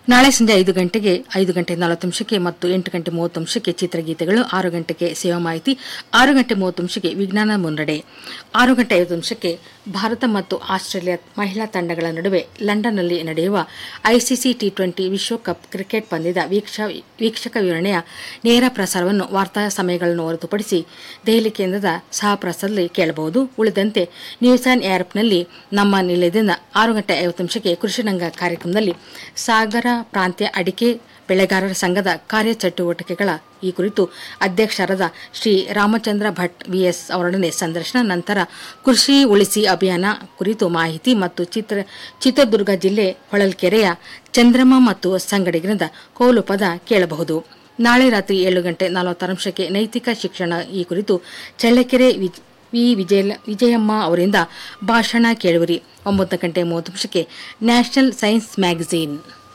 ನಾಳೆ ಸಂಜೆ ಐದು ಗಂಟೆಗೆ ಐದು ಗಂಟೆ ನಲವತ್ತು ನಿಮಿಷಕ್ಕೆ ಮತ್ತು ಎಂಟು ಗಂಟೆ ಮೂವತ್ತು ನಿಮಿಷಕ್ಕೆ ಚಿತ್ರಗೀತೆಗಳು ಆರು ಗಂಟೆಗೆ ಸೇವಾ ಮಾಹಿತಿ ಆರು ಗಂಟೆ ಮೂವತ್ತು ನಿಮಿಷಕ್ಕೆ ವಿಜ್ಞಾನ ಮುನ್ನಡೆ ಆರು ಗಂಟೆ ಐವತ್ತು ನಿಮಿಷಕ್ಕೆ ಭಾರತ ಮತ್ತು ಆಸ್ಟ್ರೇಲಿಯಾ ಮಹಿಳಾ ತಂಡಗಳ ನಡುವೆ ಲಂಡನ್ನಲ್ಲಿ ನಡೆಯುವ ಐಸಿಸಿ ಟಿ ಟ್ವೆಂಟಿ ವಿಶ್ವಕಪ್ ಕ್ರಿಕೆಟ್ ಪಂದ್ಯದ ವೀಕ್ಷ ವೀಕ್ಷಕ ವಿವರಣೆಯ ನೇರ ಪ್ರಸಾರವನ್ನು ವಾರ್ತಾ ಸಮಯಗಳನ್ನು ಹೊರತುಪಡಿಸಿ ದೆಹಲಿ ಕೇಂದ್ರದ ಸಹ ಪ್ರಸಾರದಲ್ಲಿ ಕೇಳಬಹುದು ಉಳಿದಂತೆ ನ್ಯೂಸ್ ಆನ್ ಏರ್ಪ್ನಲ್ಲಿ ನಮ್ಮ ನಿಲಯದಿಂದ ಆರು ಗಂಟೆ ಐವತ್ತು ನಿಮಿಷಕ್ಕೆ ಕೃಷಿರಂಗ ಕಾರ್ಯಕ್ರಮದಲ್ಲಿ ಸಾಗರ ಪ್ರಾಂತ್ಯ ಅಡಿಕೆ ಬೆಳೆಗಾರರ ಸಂಘದ ಕಾರ್ಯಚಟುವಟಿಕೆಗಳ ಈ ಕುರಿತು ಅಧ್ಯಕ್ಷರಾದ ಶ್ರೀ ರಾಮಚಂದ್ರ ಭಟ್ ವಿಎಸ್ ಅವರೊಡನೆ ಸಂದರ್ಶನ ನಂತರ ಕೃಷಿ ಉಳಿಸಿ ಅಭಿಯಾನ ಕುರಿತು ಮಾಹಿತಿ ಮತ್ತು ಚಿತ್ರ ಚಿತ್ರದುರ್ಗ ಜಿಲ್ಲೆ ಹೊಳಲ್ಕೆರೆಯ ಚಂದ್ರಮ್ಮ ಮತ್ತು ಸಂಗಡಿಗರಿಂದ ಕೋಲು ಪದ ಕೇಳಬಹುದು ನಾಳೆ ರಾತ್ರಿ ಏಳು ಗಂಟೆ ನಲವತ್ತಾರು ನಿಮಿಷಕ್ಕೆ ನೈತಿಕ ಶಿಕ್ಷಣ ಈ ಕುರಿತು ಚಳ್ಳಕೆರೆ ವಿಜ್- ವಿ ವಿಜಯ ವಿಜಯಮ್ಮ ಅವರಿಂದ ಭಾಷಣ ಕೇಳುವಿರಿ ಒಂಬತ್ತು ಗಂಟೆ ಮೂವತ್ತು ನಿಮಿಷಕ್ಕೆ ನ್ಯಾಷನಲ್ ಸೈನ್ಸ್ ಮ್ಯಾಗಝೀನ್